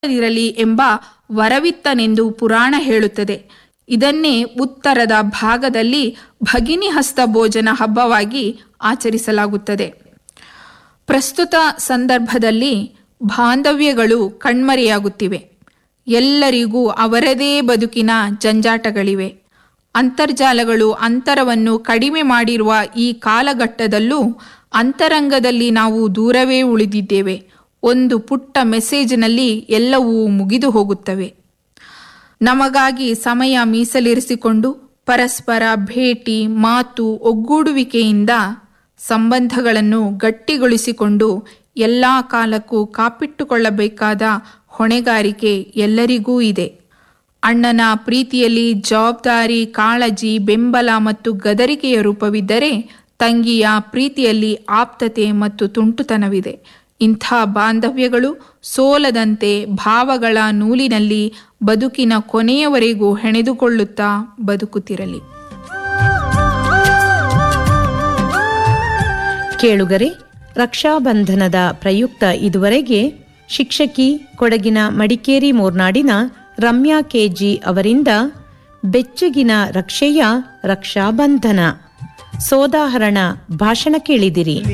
ಇರಲಿ ಎಂಬ ವರವಿತ್ತನೆಂದು ಪುರಾಣ ಹೇಳುತ್ತದೆ ಇದನ್ನೇ ಉತ್ತರದ ಭಾಗದಲ್ಲಿ ಭಗಿನಿ ಹಸ್ತ ಭೋಜನ ಹಬ್ಬವಾಗಿ ಆಚರಿಸಲಾಗುತ್ತದೆ ಪ್ರಸ್ತುತ ಸಂದರ್ಭದಲ್ಲಿ ಬಾಂಧವ್ಯಗಳು ಕಣ್ಮರೆಯಾಗುತ್ತಿವೆ ಎಲ್ಲರಿಗೂ ಅವರದೇ ಬದುಕಿನ ಜಂಜಾಟಗಳಿವೆ ಅಂತರ್ಜಾಲಗಳು ಅಂತರವನ್ನು ಕಡಿಮೆ ಮಾಡಿರುವ ಈ ಕಾಲಘಟ್ಟದಲ್ಲೂ ಅಂತರಂಗದಲ್ಲಿ ನಾವು ದೂರವೇ ಉಳಿದಿದ್ದೇವೆ ಒಂದು ಪುಟ್ಟ ಮೆಸೇಜ್ನಲ್ಲಿ ಎಲ್ಲವೂ ಮುಗಿದು ಹೋಗುತ್ತವೆ ನಮಗಾಗಿ ಸಮಯ ಮೀಸಲಿರಿಸಿಕೊಂಡು ಪರಸ್ಪರ ಭೇಟಿ ಮಾತು ಒಗ್ಗೂಡುವಿಕೆಯಿಂದ ಸಂಬಂಧಗಳನ್ನು ಗಟ್ಟಿಗೊಳಿಸಿಕೊಂಡು ಎಲ್ಲ ಕಾಲಕ್ಕೂ ಕಾಪಿಟ್ಟುಕೊಳ್ಳಬೇಕಾದ ಹೊಣೆಗಾರಿಕೆ ಎಲ್ಲರಿಗೂ ಇದೆ ಅಣ್ಣನ ಪ್ರೀತಿಯಲ್ಲಿ ಜವಾಬ್ದಾರಿ ಕಾಳಜಿ ಬೆಂಬಲ ಮತ್ತು ಗದರಿಕೆಯ ರೂಪವಿದ್ದರೆ ತಂಗಿಯ ಪ್ರೀತಿಯಲ್ಲಿ ಆಪ್ತತೆ ಮತ್ತು ತುಂಟುತನವಿದೆ ಇಂಥ ಬಾಂಧವ್ಯಗಳು ಸೋಲದಂತೆ ಭಾವಗಳ ನೂಲಿನಲ್ಲಿ ಬದುಕಿನ ಕೊನೆಯವರೆಗೂ ಹೆಣೆದುಕೊಳ್ಳುತ್ತಾ ಬದುಕುತ್ತಿರಲಿ ಕೇಳುಗರೆ ರಕ್ಷಾಬಂಧನದ ಪ್ರಯುಕ್ತ ಇದುವರೆಗೆ ಶಿಕ್ಷಕಿ ಕೊಡಗಿನ ಮಡಿಕೇರಿ ಮೂರ್ನಾಡಿನ ರಮ್ಯಾ ಕೆಜಿ ಅವರಿಂದ ಬೆಚ್ಚಗಿನ ರಕ್ಷೆಯ ರಕ್ಷಾಬಂಧನ ಸೋದಾಹರಣ ಭಾಷಣ ಕೇಳಿದಿರಿ